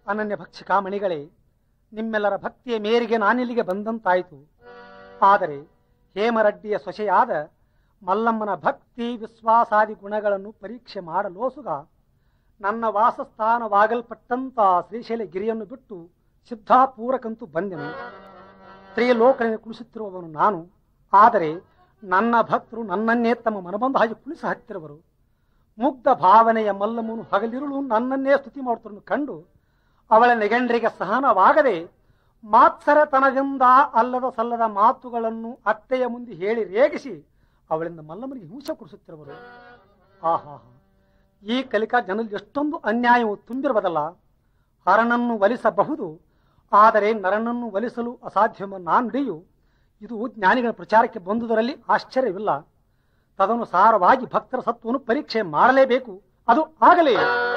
ಅನನ್ಯ ಭಕ್ಷಿಕಾಮಣಿಗಳೇ ನಿಮ್ಮೆಲ್ಲರ ಭಕ್ತಿಯ ಮೇರೆಗೆ ನಾನಿಲ್ಲಿಗೆ ಬಂದಂತಾಯಿತು ಆದರೆ ಹೇಮರಡ್ಡಿಯ ಸೊಸೆಯಾದ ಮಲ್ಲಮ್ಮನ ಭಕ್ತಿ ವಿಶ್ವಾಸಾದಿ ಗುಣಗಳನ್ನು ಪರೀಕ್ಷೆ ಮಾಡಲೋಸುಗ ನನ್ನ ವಾಸಸ್ಥಾನವಾಗಲ್ಪಟ್ಟಂತ ಶ್ರೀಶೈಲ ಗಿರಿಯನ್ನು ಬಿಟ್ಟು ಸಿದ್ಧಾಪೂರಕ್ಕಂತೂ ಬಂದೆನು ತ್ರಿಲೋಕನೆ ಕುಣಿಸುತ್ತಿರುವವನು ನಾನು ಆದರೆ ನನ್ನ ಭಕ್ತರು ನನ್ನನ್ನೇ ತಮ್ಮ ಮನಬಂದ ಹಾಗೆ ಕುಣಿಸ ಹತ್ತಿರುವರು ಮುಗ್ಧ ಭಾವನೆಯ ಮಲ್ಲಮ್ಮನು ಹಗಲಿರುಳು ನನ್ನನ್ನೇ ಸ್ತುತಿ ಮಾಡುತ್ತಿರುವುದನ್ನು ಕಂಡು ಅವಳ ನೆಗಂಡ್ರಿಗೆ ಸಹನವಾಗದೆ ಮಾತ್ಸರತನದಿಂದ ಅಲ್ಲದ ಸಲ್ಲದ ಮಾತುಗಳನ್ನು ಅತ್ತೆಯ ಮುಂದೆ ಹೇಳಿ ರೇಗಿಸಿ ಅವಳಿಂದ ಮಲ್ಲಮ್ಮನಿಗೆ ಹಿಂಸೆ ಕೊಡಿಸುತ್ತಿರುವರು ಆಹಾ ಈ ಕಲಿಕಾ ಜನರಲ್ಲಿ ಎಷ್ಟೊಂದು ಅನ್ಯಾಯವು ತುಂಬಿರುವುದಲ್ಲ ಹರನನ್ನು ಒಲಿಸಬಹುದು ಆದರೆ ನರನನ್ನು ಒಲಿಸಲು ಅಸಾಧ್ಯವೆಂಬ ನಾನುಡಿಯು ಇದು ಜ್ಞಾನಿಗಳ ಪ್ರಚಾರಕ್ಕೆ ಬಂದುದರಲ್ಲಿ ಆಶ್ಚರ್ಯವಿಲ್ಲ ತದನುಸಾರವಾಗಿ ಭಕ್ತರ ಸತ್ವವನ್ನು ಪರೀಕ್ಷೆ ಮಾಡಲೇಬೇಕು ಅದು ಆಗಲೇ